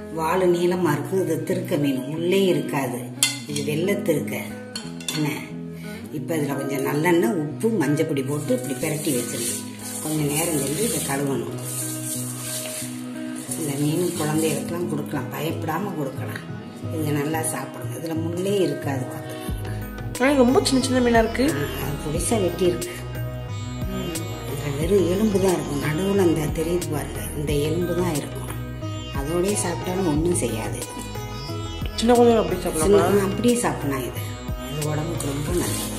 வாழு நீளமா இருக்கும் இது திருக்க மீன் உள்ளே இருக்காது இது வெள்ளை திருக்க என்ன இப்போ இதில் கொஞ்சம் நல்லெண்ணெய் உப்பு மஞ்சப்பொடி போட்டு இப்படி பிரட்டி வச்சிருங்க கொஞ்சம் நேரம் சென்று இதை கழுவணும் இந்த மீன் குழந்தைகளுக்கெல்லாம் கொடுக்கலாம் பயப்படாமல் கொடுக்கலாம் இது நல்லா சாப்பிடுங்க இதில் முள்ளே இருக்காது பார்த்துக்கோங்க ஆனா ரொம்ப சின்ன சின்ன மீனா இருக்கு அது பொடிசா வெட்டி இருக்கு இதுல வெறும் எலும்பு தான் இருக்கும் நடுவில் அந்த தெரியுது பாருங்க இந்த எலும்பு தான் இருக்கும் அதோடய சாப்பிட்டாலும் ஒன்றும் செய்யாது சின்ன குழந்தைங்க அப்படி சாப்பிடலாமா சின்ன அப்படியே சாப்பிடலாம் இது இது உடம்புக்கு ரொம்ப நல்லது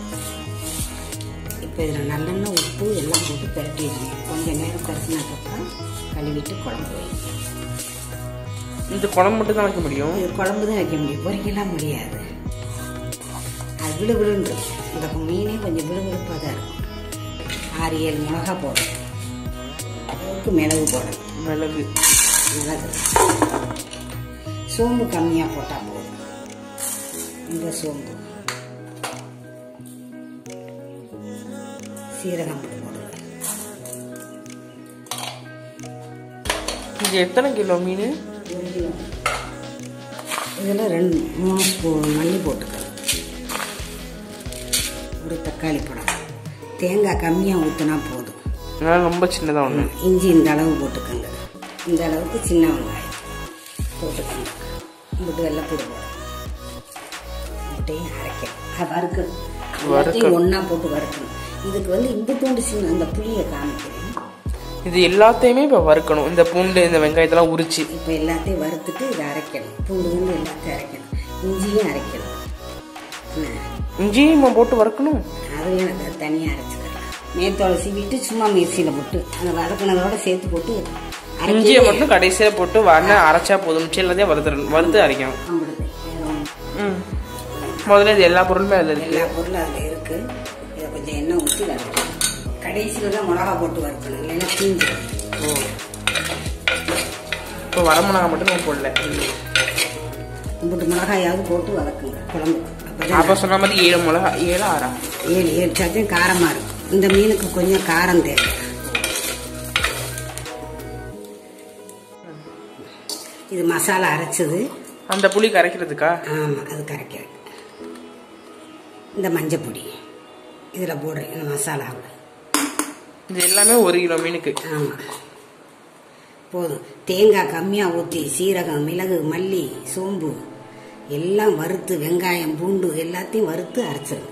இப்போ இதில் நல்லெண்ணெய் உப்பு எல்லாம் போட்டு பிரட்டி வச்சுக்கணும் கொஞ்சம் நேரம் பரட்டினதுக்கப்புறம் கழுவிட்டு குழம்பு வைங்க இந்த குழம்பு மட்டும் தான் வைக்க முடியும் இது குழம்பு தான் வைக்க முடியும் பொரிக்கலாம் முடியாது அது விழு விழுன்னு இருக்கும் இந்த மீனே கொஞ்சம் விழுவிழுப்பாக தான் இருக்கும் ஆறு ஏழு மிளகா போடணும் அளவுக்கு மிளகு போடணும் மிளகு மிளகு சோம்பு கம்மியாக போட்டால் போதும் இந்த சோம்பு சீரகம் மட்டும் போடுவேன் இது எத்தனை கிலோ மீன் இதில் ரெண்டு மூணு ஸ்பூன் மல்லி போட்டுக்கலாம் ஒரு தக்காளி பழம் தேங்காய் கம்மியாக ஊற்றினா போதும் அதனால ரொம்ப சின்னதா ஒண்ணு இஞ்சி இந்த அளவு போட்டுக்கோங்க இந்த அளவுக்கு சின்ன வெங்காயம் போட்டுக்கோங்க போட்டு வெள்ளைப்பூடு போடணும் முட்டையும் அரைக்கணும் அது வறுக்கணும் எல்லாத்தையும் ஒன்றா போட்டு வறுக்கணும் இதுக்கு வந்து இந்த தூண்டு சின்ன அந்த புளியை காமிக்கிறேன் இது எல்லாத்தையுமே இப்ப வறுக்கணும் இந்த பூண்டு இந்த வெங்காயத்தெல்லாம் உரிச்சு இப்போ எல்லாத்தையும் வறுத்துட்டு இதை அரைக்கணும் பூண்டு வந்து எல்லாத்தையும் அரைக்கணும் இஞ்சியும் அரைக்கணும் என்ன இஞ்சியும் போட்டு வறுக்கணும் அதுவும் எனக்கு தனியாக அரைச்சிக்கலாம் மேத்தோலை சீவிட்டு சும்மா மிக்சியில் போட்டு அந்த வதக்கினதோட சேர்த்து போட்டு அரைச்சி இஞ்சியை மட்டும் கடைசியில போட்டு வண்ண அரைச்சா போதும் மிச்சம் எல்லாத்தையும் வறுத்துடணும் வறுத்து அரைக்கணும் அம்பிடுது வேற ஒண்ணும் ம் முதல்ல இது எல்லா பொருளுமே அதில் இருக்கு எல்லா பொருளும் அதில் இருக்கு இதை கொஞ்சம் எண்ணெய் ஊற்றி வறுக்கணும் கடைசியில் தான் மிளகா போட்டு வறுக்கணும் இல்லைன்னா தீஞ்சிடும் ஓ இப்போ வரமிளகா மட்டும் நம்ம போடல கும்பிட்டு மிளகாயாவது போட்டு வதக்குங்க குழம்புக்கு அப்பதான் அப்போ சொன்ன மாதிரி ஏழு மிளகா ஏழு ஆறா ஏழு ஏழு சதம் காரமாக இருக்கும் இந்த மீனுக்கு கொஞ்சம் காரம் தேவை இது மசாலா அரைச்சது அந்த புளி கரைக்கிறதுக்கா ஆமாம் அது கரைக்கிறது இந்த மஞ்சப்பொடி இதில் போடுறேன் இந்த மசாலாவில் இது எல்லாமே ஒரு கிலோ மீனுக்கு ஆமாம் போதும் தேங்காய் கம்மியாக ஊற்றி சீரகம் மிளகு மல்லி சோம்பு எல்லாம் வறுத்து வெங்காயம் பூண்டு எல்லாத்தையும் வறுத்து அரைச்சிடும்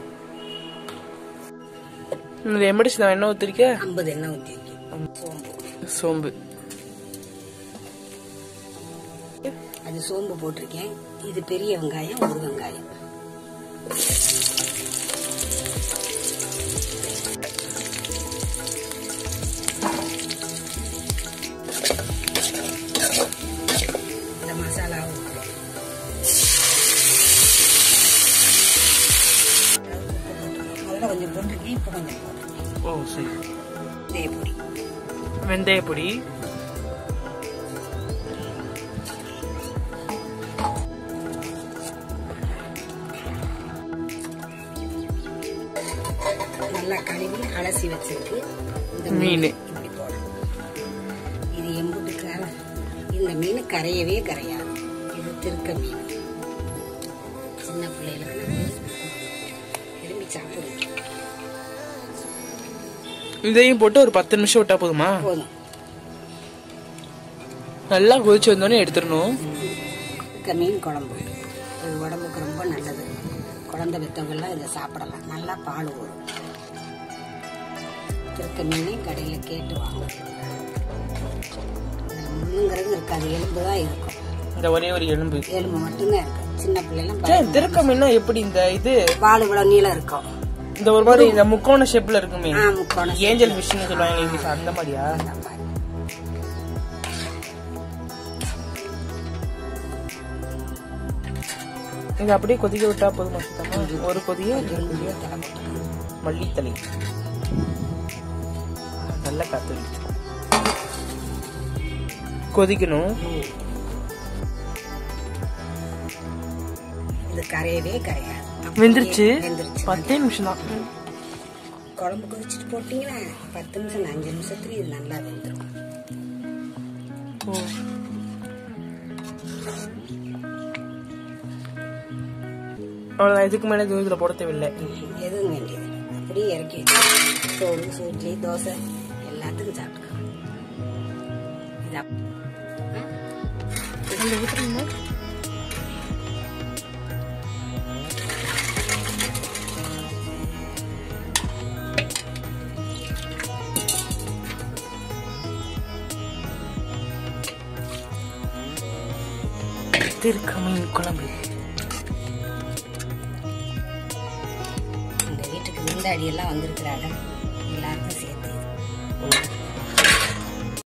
இந்த எம்படிச்சு நான் என்ன ஊற்றிருக்க ஐம்பது எண்ணெய் ஊற்றி சோம்பு சோம்பு அது சோம்பு போட்டிருக்கேன் இது பெரிய வெங்காயம் ஒரு வெங்காயம் இந்த மசாலா முதல்ல கொஞ்சம் போட்டிருக்கேன் இப்போ கொஞ்சம் போட்டிருக்கேன் ஓ சரி இதே பொடி வெந்தய பொடி நல்லா கழுவி அலசி வச்சிருக்கு இந்த மீன். இப்படி போடணும் இது எம்புட்டு கரை இந்த மீன் கரையவே கரையாது இது திருக்க மீன் சின்ன பிள்ளைகளுக்கு விரும்பி சாப்பிடுவோம் இதையும் போட்டு ஒரு பத்து நிமிஷம் விட்டா போதுமா போதும் நல்லா கொதிச்சு வந்தோடனே எடுத்துடணும் திருக்க மீன் குழம்பு இது உடம்புக்கு ரொம்ப நல்லது குழந்தை பெற்றவங்கெல்லாம் இதை சாப்பிடலாம் நல்லா பால் வரும் திருக்க மீனையும் கடையில் கேட்டு வாங்க இதில் முள்ளுங்கிறது இருக்காது எலும்பு தான் இருக்கும் இந்த ஒரே ஒரு எலும்பு எலும்பு மட்டும்தான் இருக்கு சின்ன பிள்ளைலாம் சே, திருக்க மீனா எப்படி இந்த இது வால் இவ்வளவு நீளம் இருக்கும் இந்த ஒரு மாதிரி இந்த முக்கோண ஷேப்ல இருக்குமே ஆ முக்கோணம் ஏஞ்சல் ஃபிஷ்னு சொல்லுவாங்க இங்கிலீஷ் அந்த மாதிரியா அந்த மாதிரி. இது அப்படியே கொதிக்க விட்டா போதுமா சுத்தமா ஒரு கொதிய ரெண்டு கொதிய தலை போட்டுக்கணும். மல்லித்தலை நல்ல காத்து அடிக்குது. கொதிக்கணும் இது கரையவே கரையாது அப்படியே வெந்துருச்சு வெந்துருச்சு பத்தே நிமிஷம் தான் குழம்பு கொதிச்சுட்டு போட்டீங்கன்னா பத்து நிமிஷம் அஞ்சு நிமிஷத்துல இது நல்லா வெந்துடும் ஓ. அவ்வளோதான் இதுக்கு மேலே எதுவும் இதில் போட தேவையில்லை எதுவும் வேண்டியது அப்படியே இறக்கி வச்சு சோறு சூட்லி தோசை எல்லாத்துக்கும் சாப்பிட்டுக்கலாம் இது அப்- இதில் ஊற்றுறீங்க திருக்க மீன் குழம்பு இந்த வீட்டுக்கு விருந்தாடி எல்லாம் வந்திருக்கிறாங்க எல்லாருக்கும் சேர்த்து இது.